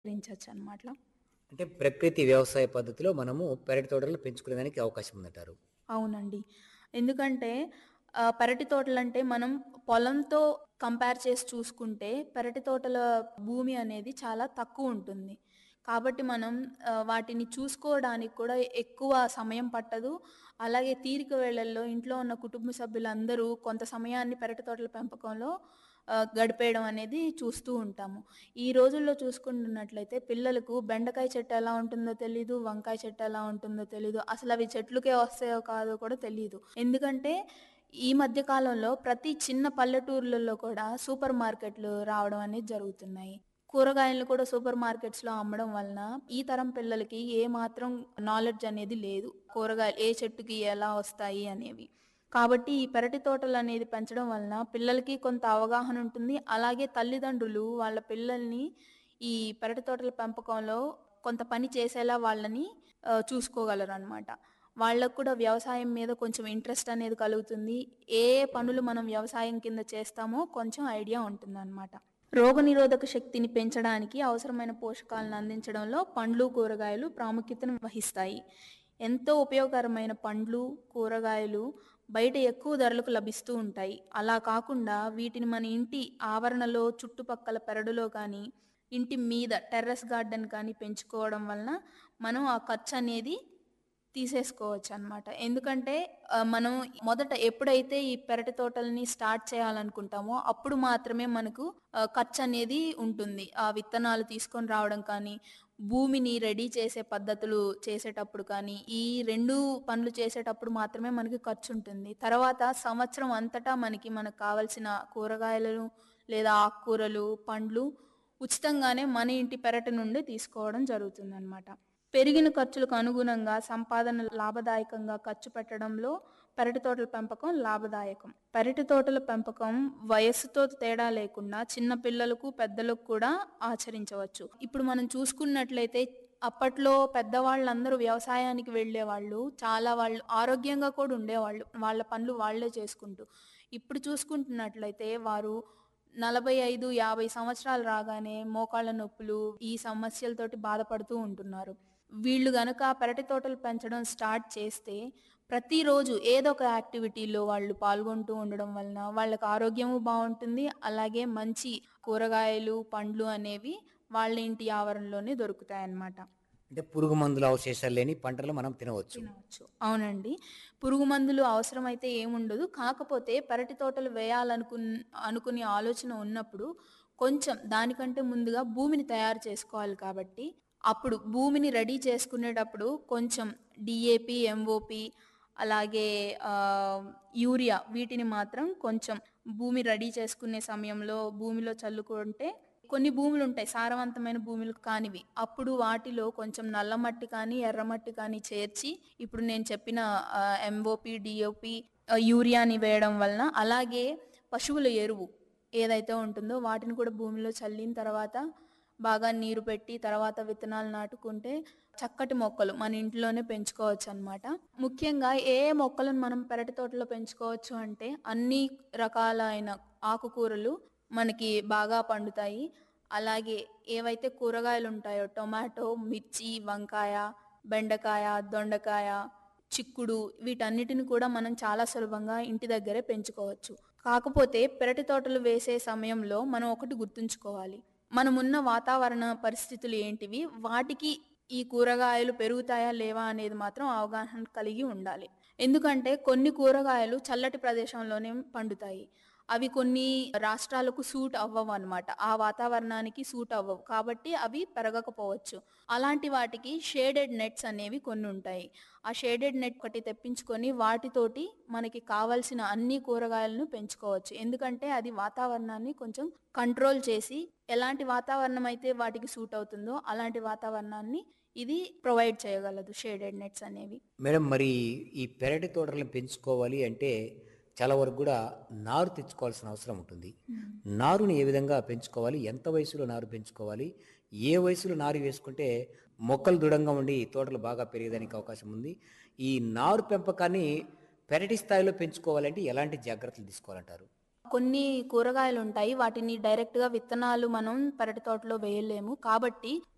రించొచ్చు అనమాట అంటే ప్రకృతి వ్యవసాయ పద్ధతిలో మనము పెరటి తోటలు పెంచుకునేదానికి అవకాశం ఉందంటారు అవునండి ఎందుకంటే ఆ, పెరటి తోటలంటే మనం పొలంతో కంపేర్ చేసి చూసుకుంటే పెరటి తోటల భూమి అనేది చాలా తక్కువ ఉంటుంది కాబట్టి మనం ఆ, వాటిని చూసుకోవడానికి కూడా ఎక్కువ సమయం పట్టదు అలాగే తీరిక వేళల్లో ఇంట్లో ఉన్న కుటుంబ సభ్యులందరూ కొంత సమయాన్ని పెరటి తోటల పెంపకంలో ఆ, గడిపేయడం అనేది చూస్తూ ఉంటాము ఈ రోజుల్లో చూసుకుంటున్నట్లయితే పిల్లలకు బెండకాయ చెట్టు ఎలా ఉంటుందో తెలీదు వంకాయ చెట్టు ఎలా ఉంటుందో తెలీదు అసలు అవి చెట్లుకే వస్తాయో కాదో కూడా తెలియదు ఎందుకంటే ఈ మధ్య కాలంలో ప్రతి చిన్న పల్లెటూర్లలో కూడా సూపర్ మార్కెట్లు రావడం అనేది జరుగుతున్నాయి కూరగాయలను కూడా సూపర్ మార్కెట్స్ లో అమ్మడం వలన ఈ తరం పిల్లలకి ఏ మాత్రం నాలెడ్జ్ అనేది లేదు కూరగాయలు ఏ చెట్టుకి ఎలా వస్తాయి అనేవి కాబట్టి ఈ పెరటి తోటలు అనేది పెంచడం వలన పిల్లలకి కొంత అవగాహన ఉంటుంది అలాగే తల్లిదండ్రులు వాళ్ళ పిల్లల్ని ఈ పెరటి తోటల పెంపకంలో కొంత పని చేసేలా వాళ్ళని ఆ, చూసుకోగలరు అనమాట వాళ్ళకు కూడా వ్యవసాయం మీద కొంచెం ఇంట్రెస్ట్ అనేది కలుగుతుంది ఏ ఏ పనులు మనం వ్యవసాయం కింద చేస్తామో కొంచెం ఐడియా ఉంటుంది అనమాట రోగనిరోధక శక్తిని పెంచడానికి అవసరమైన పోషకాలను అందించడంలో పండ్లు కూరగాయలు ప్రాముఖ్యతను వహిస్తాయి ఎంతో ఉపయోగకరమైన పండ్లు కూరగాయలు బయట ఎక్కువ ధరలకు లభిస్తూ ఉంటాయి అలా కాకుండా వీటిని మన ఇంటి ఆవరణలో చుట్టుపక్కల పెరడులో కానీ ఇంటి మీద టెర్రస్ గార్డెన్ కానీ పెంచుకోవడం వలన మనం ఆ ఖర్చు అనేది తీసేసుకోవచ్చు అనమాట ఎందుకంటే ఆ, మనం మొదట ఎప్పుడైతే ఈ పెరటి తోటల్ని స్టార్ట్ చేయాలనుకుంటామో అప్పుడు మాత్రమే మనకు ఆ, ఖర్చు అనేది ఉంటుంది ఆ విత్తనాలు తీసుకొని రావడం కానీ భూమిని రెడీ చేసే పద్ధతులు చేసేటప్పుడు కానీ ఈ రెండు పనులు చేసేటప్పుడు మాత్రమే మనకి ఖర్చు ఉంటుంది తర్వాత సంవత్సరం అంతటా మనకి మనకు కావలసిన కూరగాయలను లేదా ఆకుకూరలు పండ్లు ఉచితంగానే మన ఇంటి పెరటి నుండి తీసుకోవడం జరుగుతుంది పెరిగిన ఖర్చులకు అనుగుణంగా సంపాదన లాభదాయకంగా ఖర్చు పెట్టడంలో పెరటి తోటల పెంపకం లాభదాయకం పెరటి తోటల పెంపకం వయస్సుతో తేడా లేకుండా చిన్న పిల్లలకు పెద్దలకు కూడా ఆచరించవచ్చు ఇప్పుడు మనం చూసుకున్నట్లయితే అప్పట్లో పెద్దవాళ్ళందరూ వ్యవసాయానికి వెళ్ళేవాళ్ళు చాలా వాళ్ళు ఆరోగ్యంగా కూడా ఉండేవాళ్ళు వాళ్ళ పనులు వాళ్ళే చేసుకుంటూ ఇప్పుడు చూసుకుంటున్నట్లయితే వారు నలభై ఐదు యాభై సంవత్సరాలు రాగానే మోకాళ్ళ నొప్పులు ఈ సమస్యలతోటి బాధపడుతూ ఉంటున్నారు వీళ్ళు గనక పెరటి తోటలు పెంచడం స్టార్ట్ చేస్తే ప్రతిరోజు ఏదో ఒక యాక్టివిటీలో వాళ్ళు పాల్గొంటూ ఉండడం వలన వాళ్ళకి ఆరోగ్యము బాగుంటుంది అలాగే మంచి కూరగాయలు పండ్లు అనేవి వాళ్ళ ఇంటి ఆవరణలోనే దొరుకుతాయి అన్నమాట అంటే పురుగు మందుల అవశేషాలు లేని పంటలు మనం తినవచ్చు తినవచ్చు అవునండి పురుగు మందులు అవసరమైతే ఏముండదు కాకపోతే పెరటి తోటలు వేయాలనుకు అనుకునే ఆలోచన ఉన్నప్పుడు కొంచెం దానికంటే ముందుగా భూమిని తయారు చేసుకోవాలి కాబట్టి అప్పుడు భూమిని రెడీ చేసుకునేటప్పుడు కొంచెం డిఏపి ఎంఓపి అలాగే ఆ, యూరియా వీటిని మాత్రం కొంచెం భూమి రెడీ చేసుకునే సమయంలో భూమిలో చల్లుకుంటే కొన్ని భూములు ఉంటాయి సారవంతమైన భూములు కానివి అప్పుడు వాటిలో కొంచెం నల్ల మట్టి కానీ ఎర్రమట్టి కానీ చేర్చి ఇప్పుడు నేను చెప్పిన ఎంఓపి డిఓపి యూరియాని వేయడం వలన అలాగే పశువుల ఎరువు ఏదైతే ఉంటుందో వాటిని కూడా భూమిలో చల్లిన తర్వాత బాగా నీరు పెట్టి తర్వాత విత్తనాలు నాటుకుంటే చక్కటి మొక్కలు మన ఇంట్లోనే పెంచుకోవచ్చు అన్నమాట ముఖ్యంగా ఏ ఏ మొక్కలను మనం పెరటి తోటలో పెంచుకోవచ్చు అంటే అన్ని రకాలైన ఆకుకూరలు మనకి బాగా పండుతాయి అలాగే ఏవైతే కూరగాయలు ఉంటాయో టొమాటో మిర్చి వంకాయ బెండకాయ దొండకాయ చిక్కుడు వీటన్నిటిని కూడా మనం చాలా సులభంగా ఇంటి దగ్గరే పెంచుకోవచ్చు కాకపోతే పెరటి తోటలు వేసే సమయంలో మనం ఒకటి గుర్తుంచుకోవాలి మనమున్న వాతావరణ పరిస్థితులు ఏంటివి వాటికి ఈ కూరగాయలు పెరుగుతాయా లేవా అనేది మాత్రం అవగాహన కలిగి ఉండాలి ఎందుకంటే కొన్ని కూరగాయలు చల్లటి ప్రదేశంలోనే పండుతాయి అవి కొన్ని రాష్ట్రాలకు సూట్ అవ్వవు అనమాట ఆ వాతావరణానికి సూట్ అవ్వవు కాబట్టి అవి పెరగకపోవచ్చు అలాంటి వాటికి షేడెడ్ నెట్స్ అనేవి కొన్ని ఉంటాయి ఆ షేడెడ్ నెట్ ఒకటి తెప్పించుకొని వాటితోటి మనకి కావలసిన అన్ని కూరగాయలను పెంచుకోవచ్చు ఎందుకంటే అది వాతావరణాన్ని కొంచెం కంట్రోల్ చేసి ఎలాంటి వాతావరణం అయితే వాటికి సూట్ అవుతుందో అలాంటి వాతావరణాన్ని ఇది ప్రొవైడ్ చేయగలదు షేడెడ్ నెట్స్ అనేవి మేడం మరి ఈ పెరటి తోటలను పెంచుకోవాలి అంటే చాలా వరకు కూడా నారు తెచ్చుకోవాల్సిన అవసరం ఉంటుంది నారుని ఏ విధంగా పెంచుకోవాలి ఎంత వయసులో నారు పెంచుకోవాలి ఏ వయసులో నారు వేసుకుంటే మొక్కలు దృఢంగా ఉండి తోటలు బాగా పెరిగేదానికి అవకాశం ఉంది ఈ నారు పెంపకాన్ని పెరటి స్థాయిలో పెంచుకోవాలంటే ఎలాంటి జాగ్రత్తలు తీసుకోవాలంటారు కొన్ని కూరగాయలు ఉంటాయి వాటిని డైరెక్ట్ గా విత్తనాలు మనం పెరటి తోటలో వేయలేము కాబట్టి